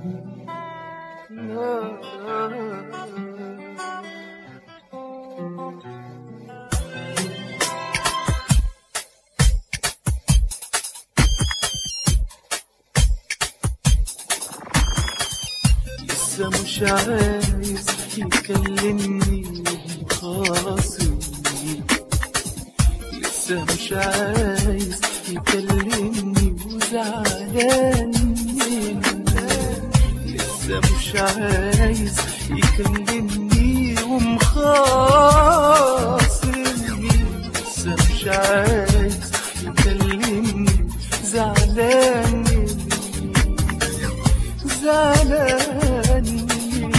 لسه مش عايز يكلمني خاصمني لسه مش عايز يكلمني وزعلان مني لسه مش عايز يكلمني ومخاصمني لسه مش عايز يكلمني زعلان مني زعلان مني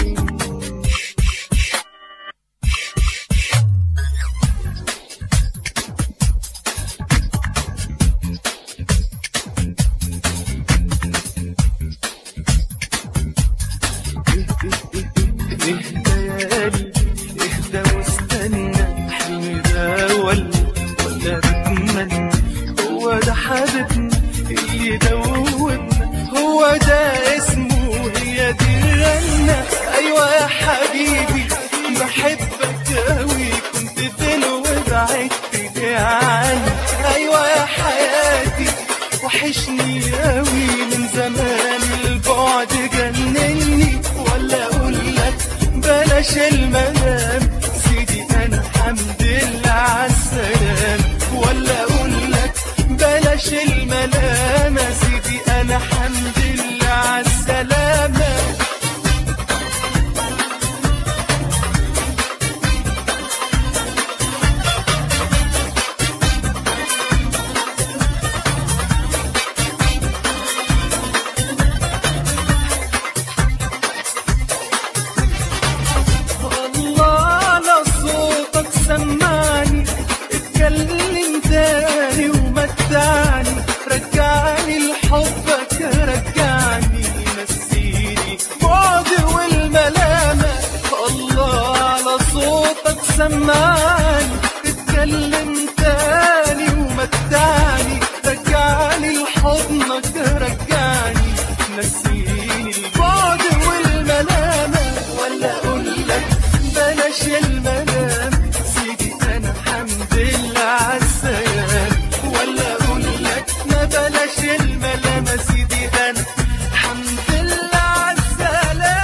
اهدى يا قلبي اهدى واستنى حلمي ده ولا ولا بتمنى هو ده حبيبنا اللي دوبنا هو ده اسمه هي دي الرنة ايوه يا حبيبي بحبك اوي كنت فين وبعدت ليه عني ايوه يا حياتي وحشني اوي من زمان البعد جنني ولا اقول لك بلاش المنام سيدي انا الحمد لله عالسلام ولا اقول لك بلاش الملام يا سيدي انا الحمد لله عالسلامه الله على صوتك سمعني اتكلم تاني ومتعني رجعني لحبك رجعني نسيني بعد والملامة الله على صوتك سمعني اتكلم تاني ومتعني رجعني لحضنك رجعني نسيني البعد والملامة ولا اقول لك بلاش المنام سيدي انا الحمد لله عالسلام ولا اقول لك ما بلاش الملامة سيدي انا الحمد لله عالسلام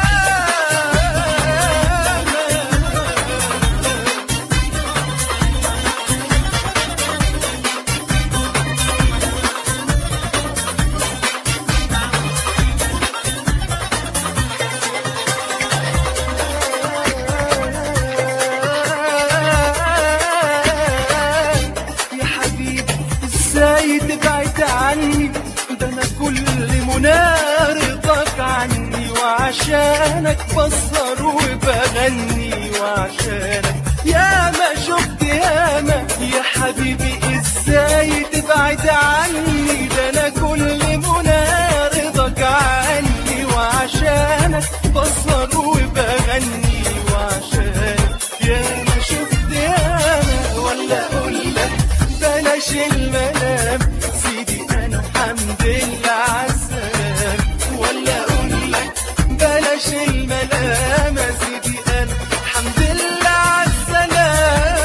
يا حبيبي ازاي تبعد عني ده انا كل منى رضاك عني وعشانك بسهر وبغني وعشانك يا ما شفت ياما يا حبيبي ازاي تبعد عني ده انا كل منى رضاك عني وعشانك بسهر وبغني وعشانك يا ما شفت ياما ولا اقول لك بلاش المنام سيدي انا الحمد لله عالسلام ولا اقول لك بلاش المنام يا سيدي انا الحمد لله عالسلام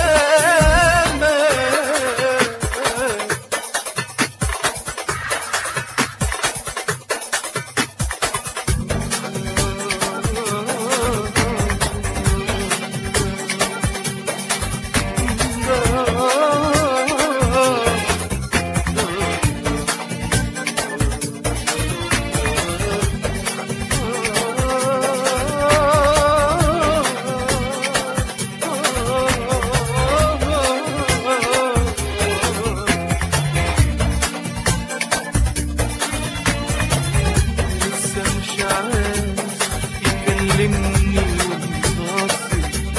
لسه مش عايز يكلمني ومناصر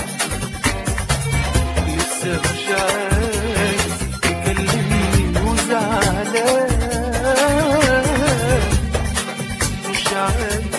لسه مش عايز يكلمني وزعلان مش عايز